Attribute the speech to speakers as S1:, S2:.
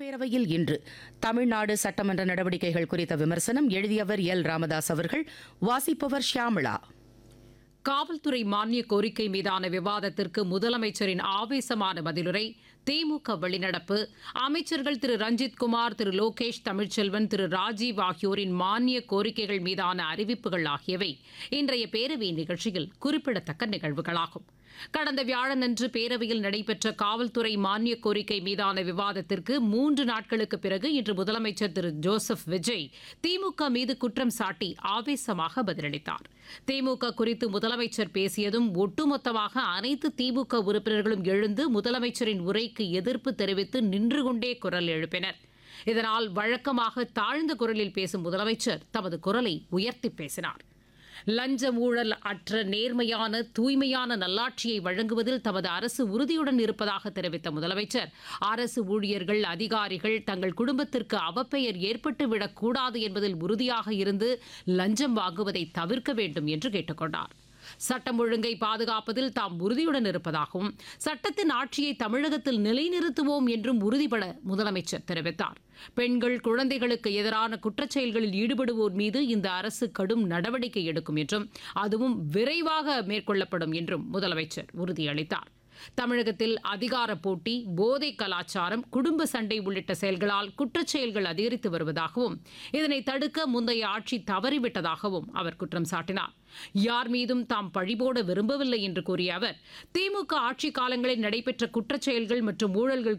S1: சட்டப்பேரவையில் இன்று தமிழ்நாடு சட்டமன்ற நடவடிக்கைகள் குறித்த விமர்சனம் எழுதியவர் எல் ராமதாஸ் அவர்கள் வாசிப்பவர் ஷியாமளா
S2: காவல்துறை மானிய கோரிக்கை மீதான விவாதத்திற்கு முதலமைச்சரின் ஆவேசமான பதிலுரை திமுக வெளிநடப்பு அமைச்சர்கள் திரு ரஞ்சித் குமார் திரு லோகேஷ் தமிழ்ச்செல்வன் திரு ராஜீவ் ஆகியோரின் மானிய கோரிக்கைகள் மீதான அறிவிப்புகள் ஆகியவை இன்றைய பேரவை நிகழ்ச்சியில் குறிப்பிடத்தக்க நிகழ்வுகளாகும் கடந்த வியாழனன்று பேரவையில் நடைபெற்ற காவல்துறை மானிய கோரிக்கை மீதான விவாதத்திற்கு மூன்று நாட்களுக்கு பிறகு இன்று முதலமைச்சர் திரு ஜோசப் விஜய் திமுக மீது குற்றம் சாட்டி ஆவேசமாக பதிலளித்தார் திமுக குறித்து முதலமைச்சர் பேசியதும் ஒட்டுமொத்தமாக அனைத்து திமுக உறுப்பினர்களும் எழுந்து முதலமைச்சரின் உரைக்கு எதிர்ப்பு தெரிவித்து நின்று கொண்டே குரல் எழுப்பினர் இதனால் வழக்கமாக தாழ்ந்த குரலில் பேசும் முதலமைச்சர் தமது குரலை உயர்த்தி பேசினார் லஞ்ச ஊழல் அற்ற நேர்மையான தூய்மையான நல்லாட்சியை வழங்குவதில் தமது அரசு உறுதியுடன் இருப்பதாக தெரிவித்த முதலமைச்சர் அரசு ஊழியர்கள் அதிகாரிகள் தங்கள் குடும்பத்திற்கு அவப்பெயர் ஏற்பட்டுவிடக் கூடாது என்பதில் உறுதியாக இருந்து லஞ்சம் வாங்குவதை தவிர்க்க வேண்டும் என்று கேட்டுக்கொண்டார் சட்டம் ஒழுங்கை பாதுகாப்பதில் தாம் உறுதியுடன் இருப்பதாகவும் சட்டத்தின் ஆட்சியை தமிழகத்தில் நிலைநிறுத்துவோம் என்றும் உறுதிபட முதலமைச்சர் தெரிவித்தார் பெண்கள் குழந்தைகளுக்கு எதிரான குற்றச்செயல்களில் ஈடுபடுவோர் மீது இந்த அரசு கடும் நடவடிக்கை எடுக்கும் என்றும் அதுவும் விரைவாக மேற்கொள்ளப்படும் என்றும் முதலமைச்சர் உறுதியளித்தார் தமிழகத்தில் அதிகார போட்டி போதை கலாச்சாரம் குடும்ப சண்டை உள்ளிட்ட செயல்களால் குற்றச்செயல்கள் அதிகரித்து வருவதாகவும் இதனை தடுக்க முந்தைய ஆட்சி தவறிவிட்டதாகவும் அவர் குற்றம் சாட்டினார் யார் மீதும் தாம் பழிபோட விரும்பவில்லை என்று கூறிய அவர் திமுக ஆட்சி காலங்களில் நடைபெற்ற குற்றச்செயல்கள் மற்றும் ஊழல்கள்